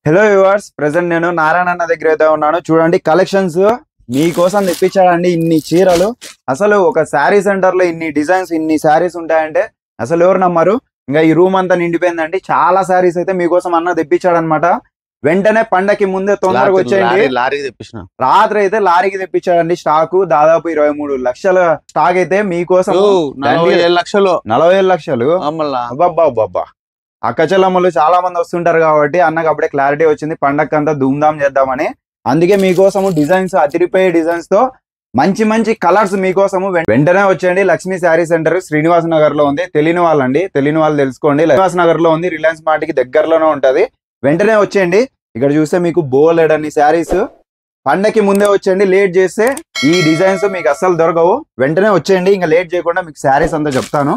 Hello yours present నేను నారాయణ అన్న దగ్గర అయితే ఉన్నాను చూడండి కలెక్షన్స్ మీకోసం తెప్పించాడండి ఇన్ని చీరలు అసలు ఒక శారీ సెంటర్ లో ఇన్ని డిజైన్స్ ఇన్ని శారీస్ ఉంటాయంటే అసలు ఎవరు నమ్మరు ఇంకా ఈ రూమ్ అంతా నిండిపోయిందండి చాలా శారీస్ అయితే మీకోసం అన్న తెప్పించాడనమాట వెంటనే పండకి ముందే తొందరగా వచ్చేయండి లారీ- లారీకి తెప్పించిన రాత్రి అయితే లారీకి తెప్పించాడండి స్టాక్ దాదాపు ఇరవై మూడు లక్షల స్టాక్ అయితే మీకోసం ఓ, నలభై దండి- ఏడు లక్షలు నలభై ఏడు లక్షలు మళ్ళా అబ్బబ్బబ్బబ్బా అక్క చెల్లమ్మలు చాలా మంది వస్తుంటారు కాబట్టి అన్నకు అప్పుడే క్లారిటీ వచ్చింది పండగ అంతా ధూమ్ధామ్ చేద్దామని అందుకే మీకోసము డిజైన్స్ అదిరిపోయే డిజైన్స్ తో మంచి మంచి కలర్స్ మీకోసము వెం- వెంటనే వచ్చేయండి లక్ష్మీ శారీ సెంటర్ శ్రీనివాస్ నగర్ లో ఉంది తెలియని వాళ్ళండి తెలియని వాళ్ళు తెలుసుకోండి శ్రీనివాస్ నగర్ లో ఉంది రిలయన్స్ మార్ట్కి దగ్గరలోనే ఉంటది వెంటనే వచ్చేయండి ఇక్కడ చూస్తే మీకు బోలెడ్ అన్ని శారీస్ పండకి ముందే వచ్చేయండి లేట్ చేస్తే ఈ డిజైన్స్ మీకు అస్సలు దొరకవు వెంటనే వచ్చేయండి ఇంకా లేట్ చేయకుండా మీకు శారీస్ అంతా చెప్తాను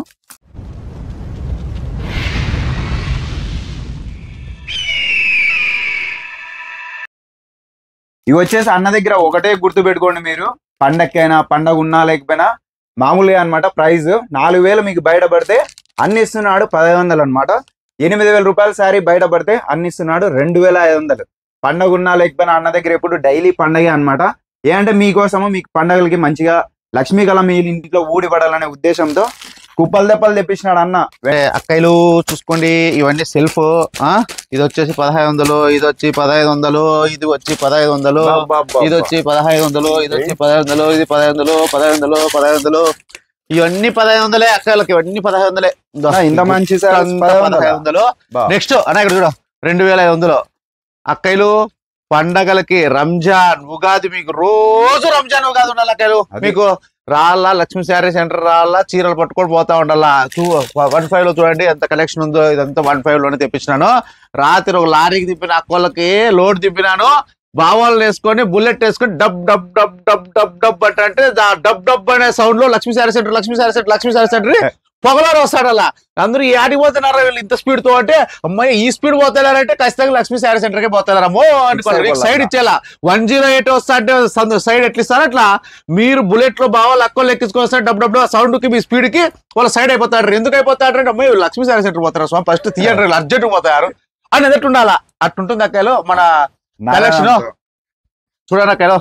ఇవి వచ్చేసి అన్న దగ్గర ఒకటే గుర్తు పెట్టుకోండి మీరు పండక్కైనా పండగ ఉన్నా లేకపోయినా మామూలుగా అన్నమాట ప్రైస్ నాలుగు వేలు మీకు బయట పడితే అన్ని ఇస్తున్నాడు పదహైదు వందలు అనమాట ఎనిమిది వేల రూపాయల శారీ బయట పడితే అన్ని ఇస్తున్నాడు రెండు వేల ఐదు వందలు పండగ ఉన్నా లేకపోయినా అన్న దగ్గర ఎప్పుడు డైలీ పండగే అన్నమాట ఏంటంటే మీకోసము మీకు పండగలకి మంచిగా లక్ష్మీ కళ మీ ఇంటిలో ఊడి పడాలనే ఉద్దేశంతో కుప్పలు దెప్పలు తెప్పించినాడు అన్న ఏ, అక్కయ్యలు చూసుకోండి ఇవన్నీ సెల్ఫ్ ఆ ఇది వచ్చేసి పదహైదు వందలు ఇది వచ్చి పదహైదు వందలు ఇది వచ్చి పదహైదు వందలు ఇది వచ్చి పదహైదు వందలు ఇది వచ్చి పదహైదు వందలు ఇది పదహైదు వందలు పదహైదు వందలు పదహైదు వందలు ఇవన్నీ పదహైదు వందలే అక్కలకి ఇవన్నీ పదహైదు వందలే ఇదో, అన్న, ఇంత మంచి అంతా sarees పదహైదు వందలా? పదహైదు వందలు బా. నెక్స్ట్ అన్న ఇక్కడ చూడ రెండు వేల ఐదు వందలు అక్కయ్యలు పండగలకి రంజాన్ ఉగాది మీకు రోజు రంజాన్ ఉగాది ఉండాలి అక్కయ్యలు అది. మీకు రాళ్ళ లక్ష్మీ శారీ సెంటర్ రాళ్ళ చీరలు పట్టుకొని పోతా ఉండాలా టూ వన్ ఫైవ్ లో చూడండి ఎంత కలెక్షన్ ఉందో ఇదంతా వన్ ఫైవ్ లోనే తెప్పించినాను రాత్రి ఒక లారీకి దింపిన అక్కోళ్ళకి లోడ్ దింపినాను బావాలు వేసుకొని బుల్లెట్ వేసుకొని డబ్ డబ్ డబ్ డబ్ డబ్ డబ్ అంటే అంటే దా డబ్ డబ్ అనే సౌండ్ లో Lakshmi sari centre Lakshmi sari centre Lakshmi sari centre పొగలాడు వస్తాడు అలా అందరూ ఈ ఆడికి పోతున్నారా వీళ్ళు ఇంత స్పీడ్ తో అంటే అమ్మాయి ఈ స్పీడ్ పోతున్నారంటే ఖచ్చితంగా లక్ష్మీ శారీ సెంటర్ కి పోతున్నారమ్మో అనుకోండి అయిపోవాలా? సైడ్ ఇచ్చేలా వన్ జీరో ఎయిట్ వస్తా అంటే సైడ్ ఎట్లా ఇస్తారు అట్లా మీరు బుల్లెట్ లో బాగా లక్కలు ఎక్కించుకొని వస్తారు డబ్ డబ్ సౌండ్ కి మీ స్పీడ్ కి వాళ్ళు సైడ్ అయిపోతారు ఎందుకు అయిపోతారు అంటే అమ్మాయి వీళ్ళు లక్ష్మీ శారీ సెంటర్ పోతారు స్వామి ఫస్ట్ థియేటర్ అర్జెంట్ పోతారు అని ఎదట్టు ఉండాలా అట్టుంటుంది అక్కలో మన collection? చూడండి అక్కలో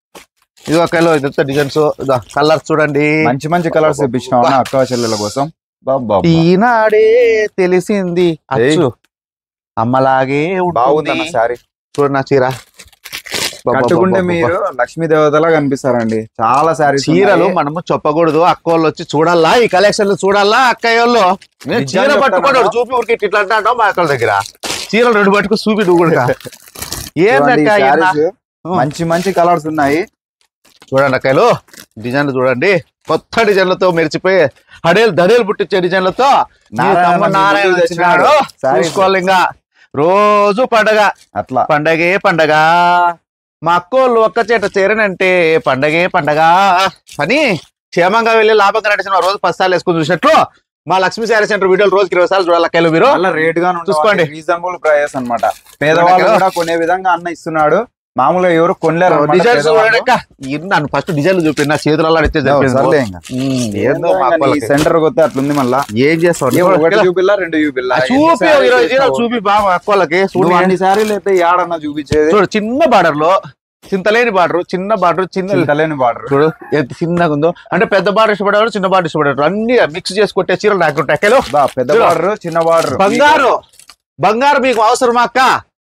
ఇది అక్కలో ఇదంతా డిజైన్స్ కలర్స్ చూడండి మంచి మంచి కలర్స్ తెప్పించినాం అన్న అక్క చెల్లెల కోసం బాబ్బా ఈనాడే తెలిసింది అచ్చు అమ్మలాగే బాగుంది అన్న ఉంటుంది శారీ చూడండి నా చీర కట్టుకుంటే మీరు లక్ష్మీ దేవతలా కనిపిస్తారండి చాలా శారీస్ చీరలు మనము చెప్పకూడదు అక్కోళ్ళు వచ్చి చూడాలా ఈ కలెక్షన్ చూడాలా అక్కయ్యోళ్ళు నేను నిజంగా చీర పట్టుకోడు చెప్తానా? చూపి ఊరికి ఇట్లా అంటావు మా అక్కల దగ్గర చీరలు రెండు పట్టుకు చూపి నువ్వు కూడా ఏందక్క ఈయన? మంచి మంచి కలర్స్ ఉన్నాయి చూడండి అక్కలు డిజైన్లు చూడండి కొత్త డిజైన్లతో మెరిచిపోయి హడేలు దడేలు పుట్టించే డిజైన్లతో మీ నారాయణ తమ్ముడు మీ నారాయణ ముందుకు తెచ్చినాడు తెచ్చినాడు. Sarees. చూసుకోవాలి ఇంకా రోజు పండగ అట్లా పండగే పండగ మా అక్కోళ్ళు ఒక్క చేట చేరనంటే పండగే పండగ అని క్షేమంగా వెళ్ళి లాభంగా నడిచిన రోజు పది సార్లు వేసుకుని చూసినట్లు మా లక్ష్మీ శారీ సెంటర్ వీడియోలు రోజుకి ఇరవై సార్లు చూడాలి అక్కలు మీరు చాలా రేట్ గా చూసుకోండి. రీజనబుల్ ప్రైస్ అన్నమాట పేదవాళ్ళు చూడండి. కూడా కొనే విధంగా అన్న ఇస్తున్నాడు మామూలుగా ఎవరు కొనలేరు అన్నమాట డిజైన్స్ పేదవాళ్ళు. చూడండి అక్క. ఇది నన్ను ఫస్ట్ డిజైన్లు చూపి నా చేతులలో అడిగితే ఓ, సర్లే ఇంకా. ఏందో మా అక్కోళ్ళకి. సెంటర్ కొత్త అట్లుంది మళ్ళా ఏం చేస్తావు ఏం ఒకటి చూపిల్లా రెండు చూపిల్లా ఆ ఎన్ని చూపి sarees ఇరవై చీరలు తెచ్చినావు? చూపి బాగా అక్కోళ్ళకి నువ్వు చూడు అన్ని సారీలు అయితే ఏడన్నా చూపించేది చూడు చిన్న బార్డర్ లో చింతలేని బార్డర్ చిన్న బార్డర్ చిన్న చింతలేని బార్డర్ చూడు ఎంత చిన్నగా ఉందో అంటే పెద్ద బార్డర్ ఇష్టపడేవారు చిన్న బార్డర్ ఇష్టపడేవారు అన్ని మిక్స్ చేసి కొట్టే చీరలు నాకు టెక్కలు బా పెద్ద చూడు. బార్డర్ చిన్న బార్డర్ బంగారు బంగారు మీకు అవసరమా అక్క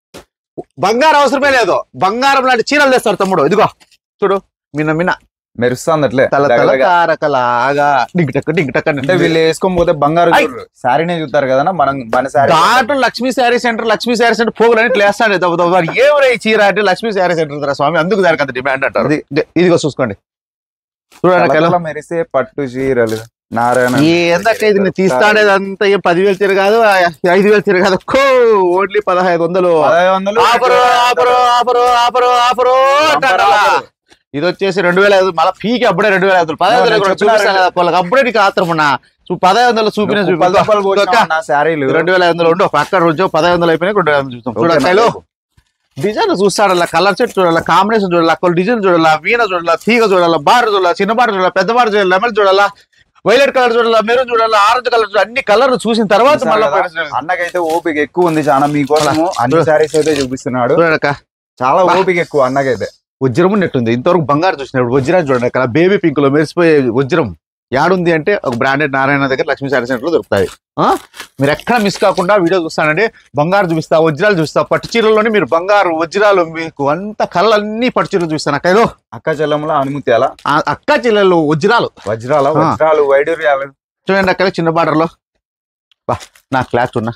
బంగారు అవసరమే లేదు బంగారం లాంటి చీరలు తెస్తారు తమ్ముడు ఇదిగో చూడు మిన్న మిన్న మెరుస్తుంది అట్లే తల తల దగ్గరగా. తారకలాగా డింగ్ టక్ డింగ్ టక్ అంటే వీళ్ళు వేసుకొని పోతే బంగారు ఐ. శారీనే చూస్తారు కదా మనం మన శారీ దాంట్లో లక్ష్మీ శారీ సెంటర్ లక్ష్మీ శారీ సెంటర్ పోగులు అని ఇట్లా వేస్తాడు దెబ్బ దెబ్బ దెబ్బ. ఏమరా ఈ చీర అంటే లక్ష్మీ శారీ సెంటర్ రా స్వామి అందుకు దానికి అంత డిమాండ్ అంటారు అది. ఇదే- ఇదిగో చూసుకోండి చూడండి అక్క, కలకల మెరిసే పట్టు చీరలు నారాయణ ఏందక్క ఇది నేను తీస్తాడేది అంతా ఏం పదివేలు చీర కాదు ఐదు వేలు చీర కాదు కో ఓన్లీ పదహైదు వందలు పదహైదు వందలు offer offer offer offer offer అంటాడు అలా. ఇది వచ్చేసి రెండు వేల ఐదు మళ్ళీ పీకి అప్పుడే రెండు వేల ఐదు పదహైదు వందలు కూడా చూపిస్తాను కదా వాళ్ళకి అప్పుడే నీకు ఆత్రం ఉన్నా చూ పదహైదు వందలు చూపిన నువ్వు కుప్పలు దప్పలు పోసినావు నా శారీలు రెండు వేల ఐదు వందలు ఉండు పక్క రోజు పదహైదు వందలు అయిపోయినాయి రెండు వేల ఐదు వందలు చూస్తాం ఓకే చూడకాయలు నాకు. డిజైన్ చూస్తాడు అలా కలర్ సెట్ చూడాలా కాంబినేషన్ చూడాలా కొన్ని డిజైన్ చూడాలా వీణ చూడాలా తీగ చూడాలా బార్ చూడాలా చిన్న బార్ చూడాలా పెద్ద బార్ చూడాలా లెమల్ చూడాలా వైలెట్ కలర్ చూడాలా మెరూన్ చూడాలా ఆరెంజ్ కలర్ చూడాలి అన్ని కలర్ చూసిన తర్వాత చూసారు మళ్ళీ కదా? అన్నకైతే ఓపిక ఎక్కువ ఉంది చాలా మీకోసము అన్ని చూడు. సారీస్ అయితే చూపిస్తున్నాడు చూడక చాలా బా. ఓపిక ఎక్కువ అన్నకైతే వజ్రం ఉన్నట్టుంది ఇంతవరకు బంగారు చూసినప్పుడు వజ్రం చూడండి అక్కడ బేబీ పింక్ లో మెరిసిపోయే వజ్రం యాడుంది అంటే ఒక బ్రాండెడ్ నారాయణ దగ్గర లక్ష్మీ శారీ సెంటర్ లో దొరుకుతాయి ఆ? మీరు ఎక్కడ మిస్ కాకుండా వీడియో చూస్తానండి బంగారు చూపిస్తా వజ్రాలు చూపిస్తా పట్టు చీరల్లోనే మీరు బంగారు వజ్రాలు మీకు అంత కళ్ళన్నీ పట్టు చీరలు చూస్తాను అక్కడ ఏదో అక్క చెల్లెముల అనుమత్యాల ఆ అక్క చెల్లెలు వజ్రాలు వజ్రాల ఆ. వజ్రాలు వైడూర్యాలు చూడండి అక్కడ చిన్న బార్డర్ లో బా నా క్లాస్ ఉన్నా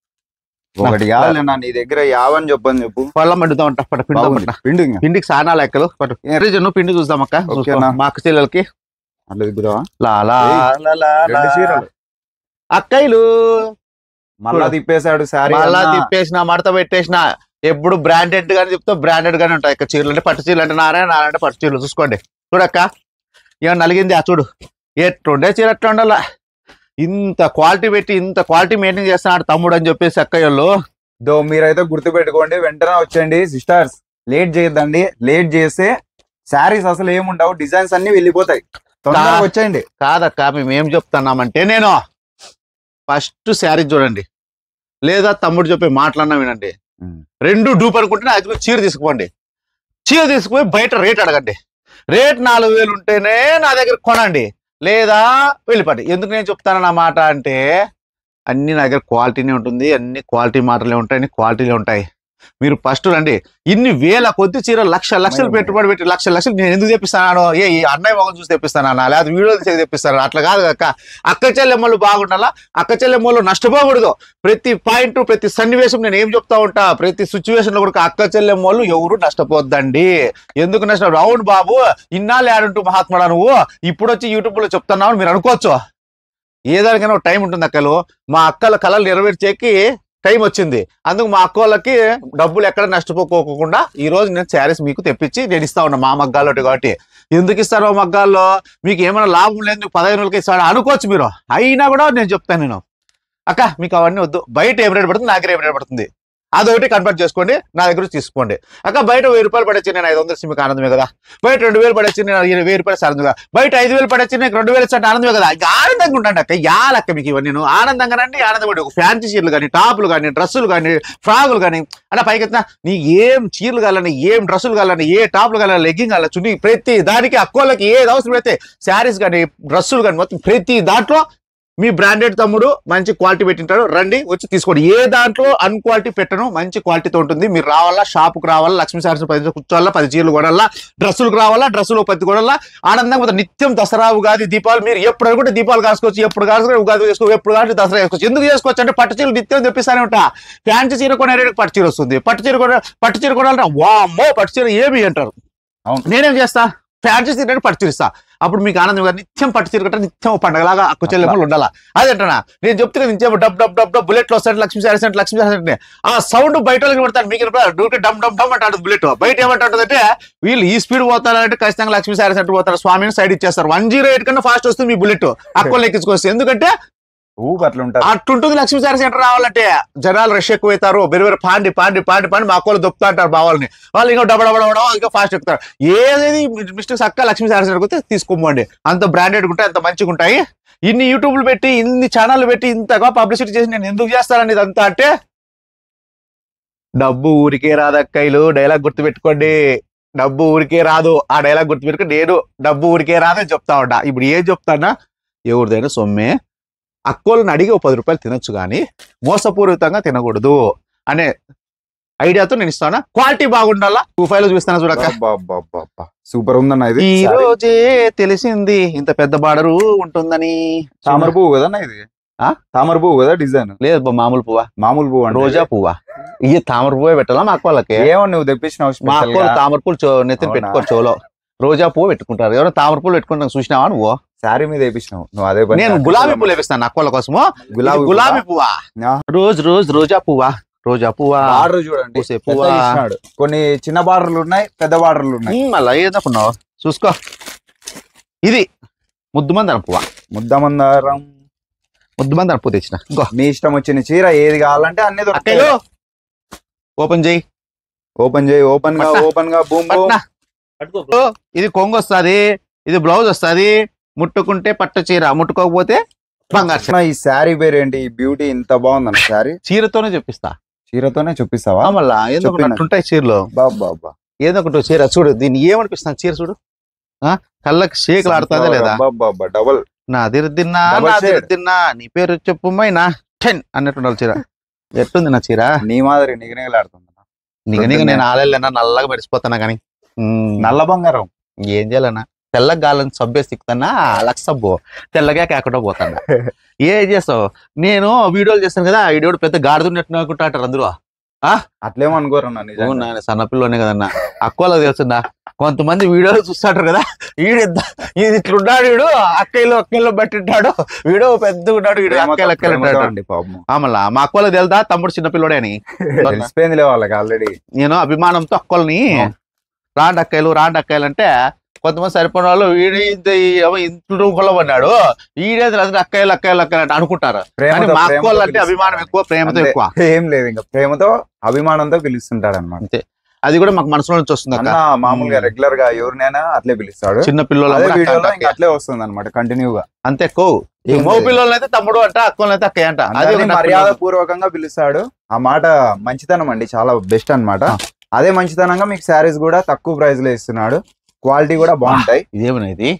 ఒకటి కావాలి నా నీ దగ్గర యావని చెప్పని చెప్పు పళ్ళ మండుతా ఉంటా పట్ట పిండి బాగుంది. పట్ట పిండి ఇంకా. పిండికి సానా లెక్కలు పట్టు నువ్వు పిండి చూద్దాం అక్క ఓకేనా. చూసుకో. మా అక్క చెల్లెలకి అట్లా దిగుదావా లా లా ఏయ్, లా లా రెండు లా. చీరలు అక్కయ్యలు మళ్ళా చూడు. తిప్పేశాడు శారీ మళ్ళా అన్న. తిప్పేసిన మడత పెట్టేసిన ఎప్పుడు బ్రాండెడ్ గానీ చెప్తా బ్రాండెడ్ గానే ఉంటాయి ఇక్కడ చీరలు అంటే పట్టు చీరలు అంటే నారాయణ నారాయణ అంటే పట్టు చీరలు చూసుకోండి చూడక్క ఏమన్నా నలిగింది ఆ చూడు ఎట్లుండే చీర ఎట్లా ఉండాల ఇంత క్వాలిటీ పెట్టి ఇంత క్వాలిటీ మెయింటైన్ చేస్తున్నాడు తమ్ముడు అని చెప్పేసి అక్కయ్యలు దో మీరైతే గుర్తు పెట్టుకోండి వెంటనే వచ్చేయండి సిస్టర్స్ లేట్ చేయొద్దండి లేట్ చేస్తే శారీస్ అసలు ఏముండవు డిజైన్స్ అన్ని వెళ్ళిపోతాయి తొందరగా కా- వచ్చేయండి కాదక్క మేము ఏం చెప్తున్నామంటే నేను ఫస్ట్ శారీ చూడండి లేదా తమ్ముడు చెప్పే మాటలన్నా వినండి ఉమ్. రెండు డూప్ అనుకుంటే అది చీర తీసుకుపోండి చీర తీసుకుపోయి బయట రేట్ అడగండి రేట్ నాలుగు వేలు ఉంటేనే నా దగ్గర కొనండి లేదా వెళ్ళిపోండి ఎందుకు నేను చెప్తాను నా మాట అంటే అన్ని నా దగ్గర క్వాలిటీనే ఉంటుంది అన్ని క్వాలిటీ మాటలే ఉంటాయి అన్ని క్వాలిటీలే ఉంటాయి మీరు ఫస్ట్ రండి ఇన్ని వేల కొద్ది చీర లక్ష లక్షలు మరి. పెట్టుబడి పెట్టి లక్ష లక్షలు నేను ఎందుకు తెప్పిస్తాను ఏ ఈ అన్నయ్య మొగం చూసి తెప్పిస్తానా లేదా వీడియో తీసి తెప్పిస్తాను అట్లా కాదు అక్క అక్క చెల్లెమ్మలు బాగుండాలా అక్క చెల్లెమ్మలు నష్టపోకూడదు ప్రతి పాయింట్ ప్రతి సన్నివేశం నేను ఏం చెప్తా ఉంటా ప్రతి సిచ్యువేషన్ లో కూడా అక్క చెల్లెమ్మలు ఎవరు నష్టపోద్దండి ఎందుకు నష్టం అవును బాబు ఇన్నాళ్ళు ఆడుంటూ మహాత్ముడా నువ్వు ఇప్పుడు వచ్చి యూట్యూబ్ లో చెప్తున్నావు అని మీరు అనుకోవచ్చు ఏదానికైనా ఒక టైం ఉంటుంది అక్కలు మా అక్కల కళలు నెరవేర్చేకి టైం వచ్చింది అందుకు మా అక్క వాళ్ళకి డబ్బులు ఎక్కడ నష్టపోకోకుండా ఈ రోజు నేను శారీస్ మీకు తెప్పించి నేను ఇస్తా ఉన్నా మా మగ్గాల్లో కాబట్టి ఎందుకు ఇస్తారో మగ్గాల్లో మీకు ఏమైనా లాభం లేదు మీకు పదహైదు రోజులకి ఇస్తాడు అనుకోవచ్చు మీరు అయినా కూడా నేను చెప్తాను నేను అక్క మీకు అవన్నీ వద్దు బయట ఏం రేట్ పడుతుంది నా దగ్గర ఏం రేట్ పడుతుంది అదొకటి కన్వర్ట్ చేసుకోండి నా దగ్గర నుంచి తీసుకోండి అక్క బయట వెయ్యి రూపాయలు పడచ్చి నేను ఐదు వందలు ఇస్తే మీకు ఆనందమే కదా బయట రెండు వేలు పడచ్చి నేను ఇరవై వెయ్యి రూపాయలు ఆనందం కదా బయట ఐదు వేలు పడచ్చి నీకు రెండు వేలు ఇస్తే ఆనందమే కదా ఇంకా ఆనందంగా ఉండండి అక్క యాలక్క మీకు ఇవన్నీ నేను ఆనందంగా రండి ఆనందపడి ఒక ఫ్యాన్సీ చీరలు కానీ టాపులు కానీ డ్రెస్సులు కానీ ఫ్రాగులు కానీ అలా పైకి ఎత్తినా నీకు ఏం చీరలు కావాలని ఏం డ్రెస్సులు కావాలని ఏ టాపులు కావాలని లెగ్గింగ్ కావాలి చున్నీ ప్రతి దానికి అక్కోళ్ళకి ఏది అవసరం అయితే శారీస్ కానీ డ్రెస్సులు కానీ మొత్తం ప్రతి దాంట్లో మీ బ్రాండెడ్ తమ్ముడు మంచి క్వాలిటీ పెట్టింటాడు రండి వచ్చి తీసుకోండి ఏ దాంట్లో అన్క్వాలిటీ పెట్టను మంచి క్వాలిటీతో ఉంటుంది మీరు రావాలా షాపుకు రావాలా లక్ష్మీ శారీస్ పది నిమిషాలు కూర్చోవాలా పది చీరలు కొనాలా డ్రెస్సులకు రావాలా డ్రెస్సులు పత్తి కొనాలా ఆనందంగా పోతే నిత్యం దసరా ఉగాది దీపాలు మీరు ఎప్పుడు అనుకుంటే దీపాలు కాసుకోవచ్చు ఎప్పుడు కాసుకోవచ్చు ఉగాది చేసుకోవచ్చు ఎప్పుడు కావాలి దసరా చేసుకోవచ్చు ఎందుకు చేసుకోవచ్చు అంటే పట్టు చీరలు నిత్యం తెప్పిస్తానే ఉంటా ఫ్యాన్సీ చీర కొనే రేటుకి పట్టు చీర వస్తుంది పట్టు చీర కొన పట్టు చీర కొనాలంటే వామ్మో పట్టు చీర ఏమి అంటారు అవును. నేనేం చేస్తా ఫ్యాన్సీ చీర అంటే పట్టు చీర ఇస్తా అప్పుడు మీకు ఆనందం కదా నిత్యం పట్టు చీర కట్ట నిత్యం పండగలాగా అక్కు చెల్లెమ్మలు ఉండాలా అదేంటనా నేను చెప్తే నిత్యం డబ్ డబ్ డబ్ డబ్ బుల్లెట్లు వస్తాడు లక్ష్మీ శారీస్ అంటే లక్ష్మీ శారీస్ అంటే ఆ సౌండ్ బయట వాళ్ళకి పడతాను మీకు డూకి డమ్ డమ్ డమ్ అంటాడు బుల్లెట్ బయట ఏమంటుందంటే వీళ్ళు ఈ స్పీడ్ పోతారంటే ఖచ్చితంగా లక్ష్మీ శారీస్ అంటే పోతారు స్వామిని సైడ్ ఇచ్చేస్తారు వన్ జీరో ఎయిట్ కన్నా ఫాస్ట్ వస్తుంది మీ బుల్లెట్ అక్కలు ఎక్కించుకొస్తే ఎందుకంటే ఊపు అట్లా ఉంటారు అట్లుంటుంది లక్ష్మీ శారీ సెంటర్ రావాలంటే జనాలు రష్ ఎక్కువ అవుతారు బెరు బెరు పాండి పాండి పాండి పాండి మా అక్కలు దొప్పుతా అంటారు బావాలని వాళ్ళు ఇంకా డబ డబ డబ డబ ఇంకా ఫాస్ట్ ఎక్కుతారు ఏదేది మిస్టేక్స్ అక్క లక్ష్మీ శారీ సెంటర్ పోతే తీసుకోమండి అంత బ్రాండెడ్ ఉంటాయి అంత మంచిగా ఉంటాయి ఇన్ని యూట్యూబ్లు పెట్టి ఇన్ని ఛానల్ పెట్టి ఇంతగా పబ్లిసిటీ చేసి నేను ఎందుకు చేస్తానని ఇదంతా అంటే డబ్బు ఊరికే రాదక్కయ్యలు డైలాగ్ గుర్తు పెట్టుకోండి డబ్బు ఊరికే రాదు ఆ డైలాగ్ గుర్తు పెట్టుకుని నేను డబ్బు ఊరికే రాదని చెప్తా ఉంటా ఇప్పుడు ఏం చెప్తానా ఎవరిదైనా సొమ్మే అక్కోళ్ళని అడిగి ఒక పది రూపాయలు తినొచ్చు కానీ మోసపూరితంగా తినకూడదు అనే ఐడియాతో నేను ఇస్తాను క్వాలిటీ బాగుండాలా టూ ఫైవ్ లో చూస్తాను చూడక్క సూపర్ ఉందన్న ఇది ఈ Saree. రోజే తెలిసింది ఇంత పెద్ద బార్డరు ఉంటుందని తామర పువ్వు కదా ఇది ఆ? తామర పువ్వు కదా డిజైన్ లేదు బా, మామూలు పువ్వా మామూలు పువ్వు అంటే రోజా పువ్వా ఈ తామర పువ్వే పెట్టాలా మా అక్కోళ్ళకి ఏమో నువ్వు తెప్పించినావు మా special అక్కోళ్ళు గా. తామర పూలు చో- నెత్తిన అవునా? పెట్టుకోరు చెవులో రోజా పువ్వు పెట్టుకుంటారు ఎవరైనా తామర పూలు పెట్టుకుంటాను చూసినావా నువ్వు శారీ మీద వేపించినావు నువ్వు అదే పని నేను గులాబీ పూలు వేపిస్తాను అక్కోళ్ళ కోసము గులాబీ ఇది గులాబీ పువ్వా ఆ. రోజు రోజు రోజా పువ్వా రోజా పువ్వా బార్డర్ చూడండి పూసే పెద్దగా పువ్వా ఇచ్చినాడు. కొన్ని చిన్న బార్డర్లు ఉన్నాయి పెద్ద బార్డర్లు ఉన్నాయి ఉమ్, మళ్ళా ఏదనుకున్నావు చూసుకో ఇది ముద్దు మందన పువ్వా ముద్ద మందారం ముద్దు మందన పువ్వు తెచ్చిన ఇంకో మీ ఇష్టం వచ్చిన చీర ఏది కావాలంటే అన్ని దొరుకుతాయి అక్కయ్యో ఓపెన్ చేయి ఓపెన్ చేయి ఓపెన్ గా పట్నా. ఓపెన్ గా బూమ్ బూమ్ పట్నా ఓ, ఇది కొంగు వస్తుంది ఇది బ్లౌజ్ వస్తుంది ముట్టుకుంటే పట్టు చీర ముట్టుకోకపోతే బంగారు చీర అన్న, ఈ శారీ పేరు ఏంటి ఈ బ్యూటీ ఇంత బాగుందన్న శారీ చీరతోనే చూపిస్తా చీరతోనే చూపిస్తావా ఆ మళ్ళా ఏదో ఒకటి చెప్పిన. అట్టుంటాయి చీరలు బాబా ఏదో ఒకటి చీర చూడు దీన్ని ఏమనిపిస్తాను చీర చూడు ఆ కళ్ళకి షేకులు ఆడుతుందా లేదా డబల్ నా తిన్నా Double నా shade. తిన్నా నీ పేరు చెప్పు మైనా టెన్ అన్నట్టు ఉండాలి చీర ఎట్టుంది నా చీర నీ మాదిరి నిగనిగలాడుతుంది నీకు నీకు నేను ఆలేనా నల్లగా మరిచిపోతానా కానీ ఉమ్, నల్ల బంగారం ఏం చేయాలన్నా తెల్లగా గాలని సబ్బేసి తిక్కుతానా అలక్ సబ్బు తెల్లగా కాకుండా పోతాను ఏం చేస్తావు నేను వీడియోలు చేస్తాను కదా ఆ వీడియో పెద్ద గాడుతున్నట్టు అనుకుంటారు అందరూ అట్లేమనుకోరన్నా నిజంగా అవును నాయన సన్నపిల్లనే కదన్నా అక్కోలో తెలుసున్నా కొంతమంది వీడియోలు చూస్తాడు కదా వీడు ఎంత ఇది ఇట్లున్నాడు వీడు అక్కయ్యలు అక్కయ్యలు బట్టింటాడు వీడు పెద్దగా ఉన్నాడు వీడు ప్రేమతో- అక్కయ్యలు అక్కయ్యలు ప్రేమతో ఉంటాడు అండి పాపం ఆమలా మా అక్కోలో తెలుదా తమ్ముడు చిన్నపిల్లడే అని తెలిసిపోయిందిలే వాళ్ళకి ఆల్రెడీ నేను అభిమానంతో అక్కల్ని ఆ. రాండి అక్కయ్యలు రాండి అక్కయ్యలు అంటే కొంతమంది సరిపోయిన వాళ్ళు వీడు ఇంత ఏమో ఇంత రూపంలో ఉన్నాడు ఈడే అసలు అక్కయ్యలు అక్కయ్యలు అక్కయ్యలు అంటే అనుకుంటారు కానీ మా అక్కోళ్ళు అంటే అభిమానం ఎక్కువ ప్రేమతో ఎక్కువ ఏం లేదు ఇంకా ప్రేమతో అభిమానంతో పిలుస్తుంటాడు అనమాట అంతే అది కూడా మాకు మనసులో నుంచి వస్తుంది అన్న అక్క మామూలుగా ఉమ్. రెగ్యులర్ గా ఎవరినైనా అట్లే పిలుస్తాడు చిన్న అదే పిల్లలు వీడియోలో ఇంకా అట్లే వస్తుంది అనమాట కంటిన్యూగా అంతే ఎక్కువ ఈ ఏం మగ లేదు. పిల్లలు అయితే తమ్ముడు అంట అక్కలు అయితే అక్కయ్య అంట అది అందరినీ ఒకటి మర్యాద అక్కడ పూర్వకంగా పిలుస్తాడు ఆ మాట మంచితనం అండి చాలా బెస్ట్ అన్నమాట ఆ. అదే మంచితనంగా మీకు శారీస్ కూడా తక్కువ ప్రైస్ లో ఇస్తున్నాడు క్వాలిటీ కూడా బాగుంటాయి ఇదేమన్నా ఇది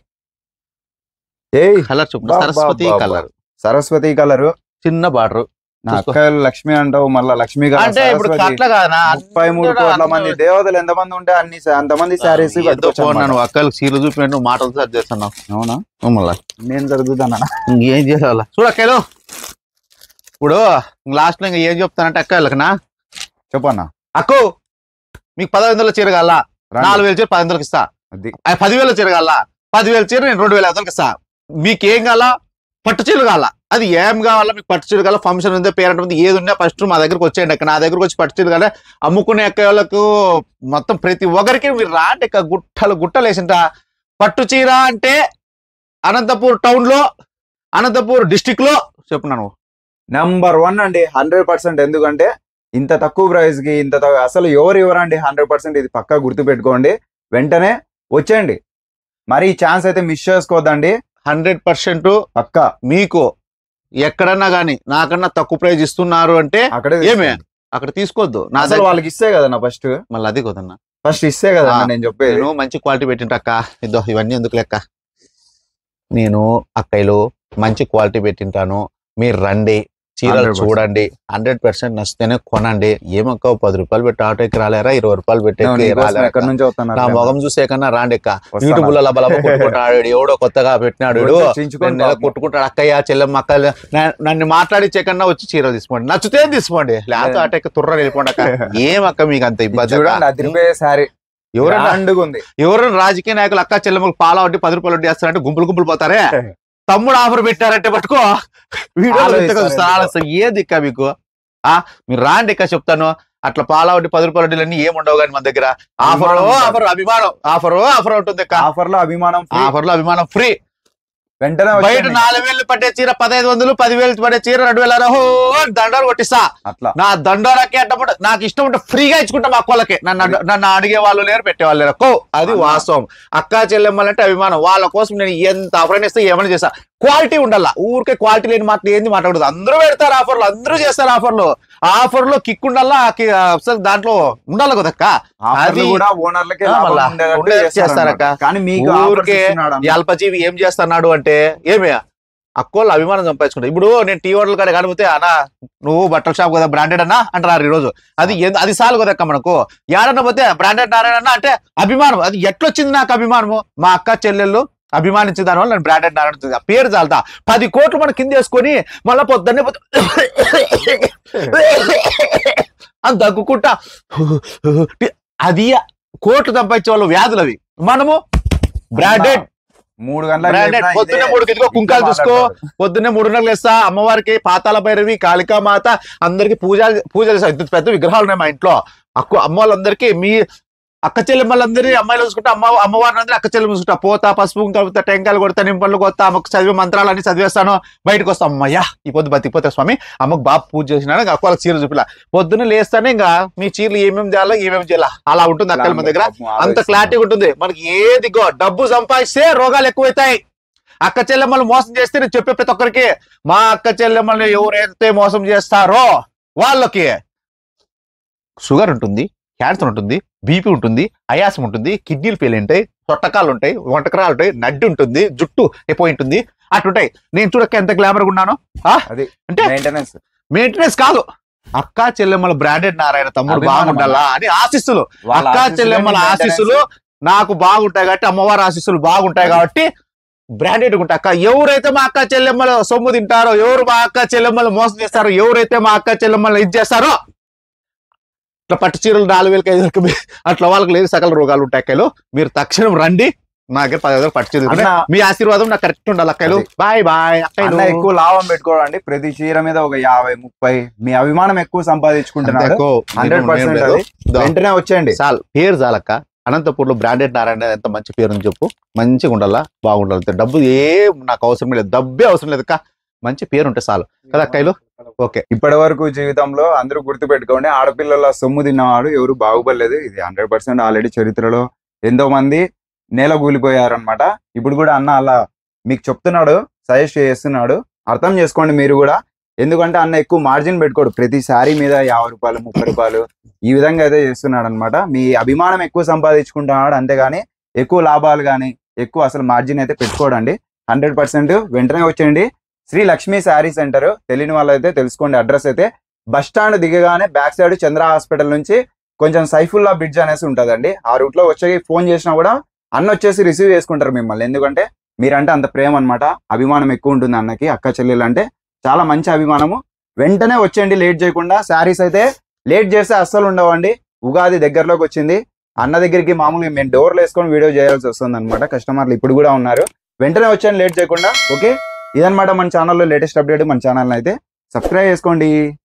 ఏయ్ కలర్ చూపు బా, బా, సరస్వతి బా, బా. కలర్ సరస్వతి కలర్ చిన్న బార్డర్ నా చూసుకో. అక్కలు లక్ష్మి అంటావు మళ్ళా లక్ష్మి కాదు, అంటే ఇప్పుడు సరస్వతి. అట్లా కాదనా ముప్పై మూడు కోట్ల మంది దేవతలు ఎంతమంది ఉంటే అన్ని అంతమంది శారీస్ నన్ను అక్కలు చీరలు చూపి నువ్వు మాటలు సరి చేస్తున్నావు అవునా మళ్ళా నేను జరుగుతానా ఇంకేం చేయాల చూడు అక్కలు ఇప్పుడు లాస్ట్ లో ఇంకా ఏం చెప్తానంటే అక్కలకనా చెప్పన్నా అక్కు మీకు పదహైదు వందల చీర కావాలా రండి. నాలుగు వేల చీర పది వందలకి ఇస్తా అది ఆ పదివేల చీర కావాలా పదివేల చీర నేను రెండు వేల ఐదు వందలకి ఇస్తా మీకు ఏం కావాలా పట్టు చీర కావాలా అది ఏం కావాలా మీకు పట్టు చీర కావాలా ఫంక్షన్ ఉంది పేరెంట్ ఉంది ఏది ఉన్నా ఫస్ట్ మా దగ్గరకు వచ్చేయండి అక్క నా దగ్గరకు వచ్చి పట్టు చీర కావాలా అమ్ముకునే అక్క వాళ్ళకు మొత్తం ప్రతి ఒక్కరికి మీరు రాండి అక్క గుట్టలు గుట్టలు వేసింట పట్టు చీర అంటే అనంతపూర్ టౌన్ లో అనంతపూర్ డిస్టిక్ లో చెప్పున్నాను నెంబర్ వన్ అండి హండ్రెడ్ పర్సెంట్ ఎందుకంటే ఇంత తక్కువ ప్రైస్ కి ఇంత తక్కువ- అసలు ఎవరు ఎవరండి హండ్రెడ్ పర్సెంట్ ఇది పక్కా గుర్తు పెట్టుకోండి వెంటనే వచ్చేయండి మరి ఈ ఛాన్స్ అయితే మిస్ చేసుకోవద్దండి హండ్రెడ్ పర్సెంట్ పక్కా మీకు ఎక్కడన్నా గానీ నాకన్నా తక్కువ ప్రైజ్ ఇస్తున్నారు అంటే అక్కడే ఏమే? తీసుకోండి. అక్కడ తీసుకోవద్దు నా అసలు దగ్గర వాళ్ళకి ఇస్తే కదా ఫస్ట్ మళ్ళీ అది కుదన్నా ఫస్ట్ ఇస్తే కదా ఆ. నేను చెప్పేది నేను మంచి క్వాలిటీ పెట్టింటక్క ఇద్దో ఇవన్నీ ఎందుకు లెక్క నేను అక్కయ్యలు మంచి క్వాలిటీ పెట్టింటాను మీరు రండి చీరలు 100%. చూడండి హండ్రెడ్ పర్సెంట్ నచ్చితేనే కొనండి ఏమక్క పది రూపాయలు పెట్టి ఆటోకి రాలేరా ఇరవై రూపాయలు పెట్టి నేను నీకోసం రాలేరా ఎక్కడి నుంచి వస్తున్నారు నా మొగం చూసే కన్నా రాండి ఎక్క వస్తాను. యూట్యూబ్ లో లబలబ కొట్టుకుంటాడు ఎవడో కొత్తగా పెట్టినాడు వీడు. చించుకొని రెండు నెలలు పాపం. కొట్టుకుంటాడు అక్కయ్య చెల్లెమ్మ అక్క నా- నన్ను మాట్లాడిచ్చే కన్నా వచ్చి చీరలు తీసుకోండి నచ్చితే తీసుకోండి లేకపోతే అటెక్క తుర్ర వెళ్ళిపోండి అక్క ఏమక్క మీకు అంత ఇది ఇబ్బంది చూడండి అక్క? అదిరిపోయే శారీ ఎవరన్నా బ్రాండ్గా ఉంది ఎవరైనా రాజకీయ నాయకులు అక్క చెల్లెమ్మకు పాల వడ్డీ పది రూపాయలు వడ్డీ వేస్తారంటే గుంపులు గుంపులు పోతారే తమ్ముడు ఆఫర్ పెట్టారంటే పట్టుకో వీడియో ఆలోచిస్తారు ఎందుకో. ఆలోచిస్తారు ఏ దిక్క మీకు ఆ మీరు రాండి ఇక్క చెప్తాను అట్లా పాల వడ్డీ పది రూపాయల వడ్డీలు అన్ని ఏమి ఉండవు కానీ మన దగ్గర ఆఫర్ అభిమానం ఉంటుంది. ఆఫర్ అభిమానం ఆఫర్ ఆఫర్ ఉంటుంది అక్క ఆఫర్ లో అభిమానం free. ఆఫర్ లో అభిమానం ఫ్రీ వెంటనే బయట వచ్చేయండి. నాలుగు వేలు పట్టే చీర పదహైదు వందలు పదివేలు పట్టే చీర రెండు వేల రహో దండాలు కొట్టిస్తా అట్లా నా దండోరాకి అడ్డపడ నాకు ఇష్టం ఉంటే ఫ్రీగా ఇచ్చుకుంటా మా అక్కలకి నన్ను అడ్డ- నన్ను అడిగే వాళ్ళు లేరు పెట్టేవాళ్ళు లేరు కో అది అన్నా. వాస్తవం అక్క చెల్లెమ్మలంటే అభిమానం వాళ్ళ కోసం నేను ఎంత ఆఫర్ ఇస్తే ఏమైనా చేస్తా క్వాలిటీ ఉండాల ఊరికే క్వాలిటీ లేని మాటలు ఏంది మాట్లాడదు అందరూ పెడతారు ఆఫర్లు అందరూ చేస్తారు ఆఫర్లు ఆఫర్ లో కిక్ ఉండాలా ఆ కి- అసలు దాంట్లో ఉండాలి కదక్క ఆఫర్లు అది- కూడా ఓనర్లకే ఆ, లాభం మళ్ళా ఉండేటట్టు ఉండేటట్టు చేస్తారన్నమాట. చేస్తారక్క. కానీ మీకు offers ఊరికే ఇస్తున్నాడు ఈ అన్న. అల్పజీవి ఏం చేస్తున్నాడు అంటే ఏమి అక్కోళ్ళు అభిమానం సంపాదించుకుంటా ఇప్పుడు నేను టీ హోటల్ కాడ కడిగితే అన్నా నువ్వు బట్టల షాప్ కదా బ్రాండెడ్ అన్నా అంటారు ఈ రోజు అది ఎందు- అది సాలు కదక్క మనకు ఏడన్నా పోతే బ్రాండెడ్ నారాయణ అన్న అంటే అభిమానం అది ఎట్లొచ్చింది నాకు అభిమానము మా అక్క చెల్లెళ్ళు అభిమానించే దాని వల్ల నేను బ్రాండెడ్ నారాయణ వచ్చింది. ఆ పేరు చాలతా పది కోట్లు మనం కింద వేసుకొని మళ్ళీ పొద్దున్నే పొద్దు అని దగ్గుకుంటా అది కోట్లు సంపాదించే వాళ్ళు వ్యాధులు అవి మనము బ్రాండెడ్ మూడు గంటలకు బ్రాండెడ్ లేపినా పొద్దున్నే ఇదే- మూడుకి ఇదిగో ఇట్లా కుంకాలు చూసుకో మాట్లాడతారు. పొద్దున్నే మూడున్నరకు లేస్తా అమ్మవారికి పాతాల భైరవి కాళికా మాత అందరికి పూజలు పూజలు చేస్తా ఇంత పెద్ద విగ్రహాలు ఉన్నాయి మా ఇంట్లో అక్క అమ్మ వాళ్ళందరికీ మీ అక్క చెల్లెమ్మలందరి అమ్మాయిలు చూసుకుంటా అమ్మ అమ్మవారిని అందరూ అక్క చెల్లెమ్మ చూసుకుంటా పోతా పసుపు కలుపుతా టెంకాయలు కొడతా నింపళ్ళు కొత్తా అమ్మకు చదివే మంత్రాలన్నీ చదివేస్తాను బయటకు వస్తా అమ్మయ్యా ఈ పొద్దు బతికిపోతా స్వామి అమ్మకు బాగా పూజ చేసినాను ఇంకా అక్క చీర చూపిలా పొద్దున్న లేస్తానే ఇంకా మీ చీరలు ఏమేమి చేయాలో ఏమేమి చేయాలా అలా ఉంటుంది అక్కల మన దగ్గర పాపం అంత ఆలోచిస్తున్నారు. క్లారిటీ ఉంటుంది మనకి ఏదిగో డబ్బు సంపాదిస్తే రోగాలు ఎక్కువైతాయి అక్క చెల్లెమ్మలు మోసం చేస్తే నేను చెప్పే ప్రతి ఒక్కరికి మా అక్క చెల్లెమ్మల్ని ఎవరైతే మోసం చేస్తారో వాళ్ళకి షుగర్ ఉంటుంది క్యాన్సర్ ఉంటుంది బీపీ ఉంటుంది అయాసం ఉంటుంది కిడ్నీలు ఫెయిల్ ఉంటాయి తొట్టకాలు ఉంటాయి వంటకరాలు ఉంటాయి నడ్డి ఉంటుంది జుట్టు అయిపోయి ఉంటుంది అట్లుంటాయి నేను చూడక ఎంత గ్లామర్ ఉన్నాను అది అంటే మెయింటెనెన్స్ మెయింటెనెన్స్ కాదు అక్క చెల్లెమ్మల బ్రాండెడ్ నారాయణ తమ్ముడు అభిమానం బాగుండాలా అని ఆశిస్తులు వాళ్ళ అక్క ఆశీస్సులే చెల్లెమ్మల మీ ఆశీస్సులు నాకు బాగుంటాయి కాబట్టి అమ్మవారి ఆశీస్సులు బాగుంటాయి కాబట్టి బ్రాండెడ్ ఉంటాయి అక్క ఎవరైతే మా అక్క చెల్లెమ్మల సొమ్ము తింటారో ఎవరు మా అక్క చెల్లెమ్మలు మోసం చేస్తారో ఎవరైతే మా అక్క చెల్లెమ్మలు ఇది చేస్తారో ఇట్లా పట్టు చీరలు నాలుగు వేలకి ఐదు వేలకి మీ- అట్లా వాళ్ళకి లేదు సకల రోగాలు ఉంటాయి అక్కలు మీరు తక్షణం రండి నా దగ్గర పది వేలు పట్టు చీరలు అన్న ఉన్నాయి. మీ ఆశీర్వాదం నాకు కరెక్ట్ ఉండాలి అక్కలు అది. బాయ్ బాయ్ అన్న అక్కలు ఎక్కువ లాభం పెట్టుకోవడండి ప్రతి చీర మీద ఒక యాభై ముప్పై మీ అభిమానం ఎక్కువ సంపాదించుకుంటున్నాడు హండ్రెడ్ పర్సెంట్ అది వెంటనే వచ్చేయండి చాలు పేరు చాలక్క అనంతపూర్లో బ్రాండెడ్ నారాయణ ఎంత మంచి పేరు అని చెప్పు మంచిగా ఉండాలా బాగుండాలి డబ్బు ఏం నాకు అవసరం లేదు డబ్బే అవసరం లేదు అక్క మంచి పేరు ఉంటే చాలు కదా అక్కయ్యలు ఓకే ఇప్పటి వరకు జీవితంలో అందరూ గుర్తు పెట్టుకోండి ఆడపిల్లల సొమ్ము తిన్నవాడు ఎవరు బాగుపడలేదు ఇది హండ్రెడ్ పర్సెంట్ ఆల్రెడీ చరిత్రలో ఎంతో మంది నేల కూలిపోయారనమాట ఇప్పుడు కూడా అన్న అలా మీకు చెప్తున్నాడు సజెస్ట్ చేస్తున్నాడు అర్థం చేసుకోండి మీరు కూడా ఎందుకంటే అన్న ఎక్కువ మార్జిన్ పెట్టుకోడు ప్రతి శారీ మీద యాభై రూపాయలు ముప్పై రూపాయలు ఈ విధంగా అయితే చేస్తున్నాడు అనమాట మీ అభిమానం ఎక్కువ సంపాదించుకుంటున్నాడు అంతేగాని ఎక్కువ లాభాలు కానీ ఎక్కువ అసలు మార్జిన్ అయితే పెట్టుకోడండి హండ్రెడ్ పర్సెంట్ వెంటనే వచ్చేయండి శ్రీ లక్ష్మీ శారీ సెంటర్ తెలియని వాళ్ళైతే తెలుసుకోండి అడ్రస్ అయితే బస్ స్టాండ్ దిగగానే బ్యాక్ సైడ్ చంద్ర హాస్పిటల్ నుంచి కొంచెం సైఫుల్లా బ్రిడ్జ్ అనేసి ఉంటుందండి ఆ రూట్ లో వచ్చి ఫోన్ చేసినా కూడా అన్న వచ్చేసి రిసీవ్ చేసుకుంటారు మిమ్మల్ని ఎందుకంటే మీరంటే అంత ప్రేమ అన్నమాట అభిమానం ఎక్కువ ఉంటుంది అన్నకి అక్క చెల్లెలు అంటే చాలా మంచి అభిమానము వెంటనే వచ్చేయండి లేట్ చేయకుండా శారీస్ అయితే లేట్ చేస్తే అస్సలు ఉండవండి ఉగాది దగ్గరలోకి వచ్చింది అన్న దగ్గరికి మామూలుగా మేము డోర్లు వేసుకొని వీడియో చేయాల్సి వస్తుంది అనమాట కస్టమర్లు ఇప్పుడు కూడా ఉన్నారు వెంటనే వచ్చాను లేట్ చేయకుండా ఓకే ఇదన్నమాట మన ఛానల్లో లేటెస్ట్ అప్డేట్ మన ఛానల్ అయితే సబ్స్క్రైబ్ చేసుకోండి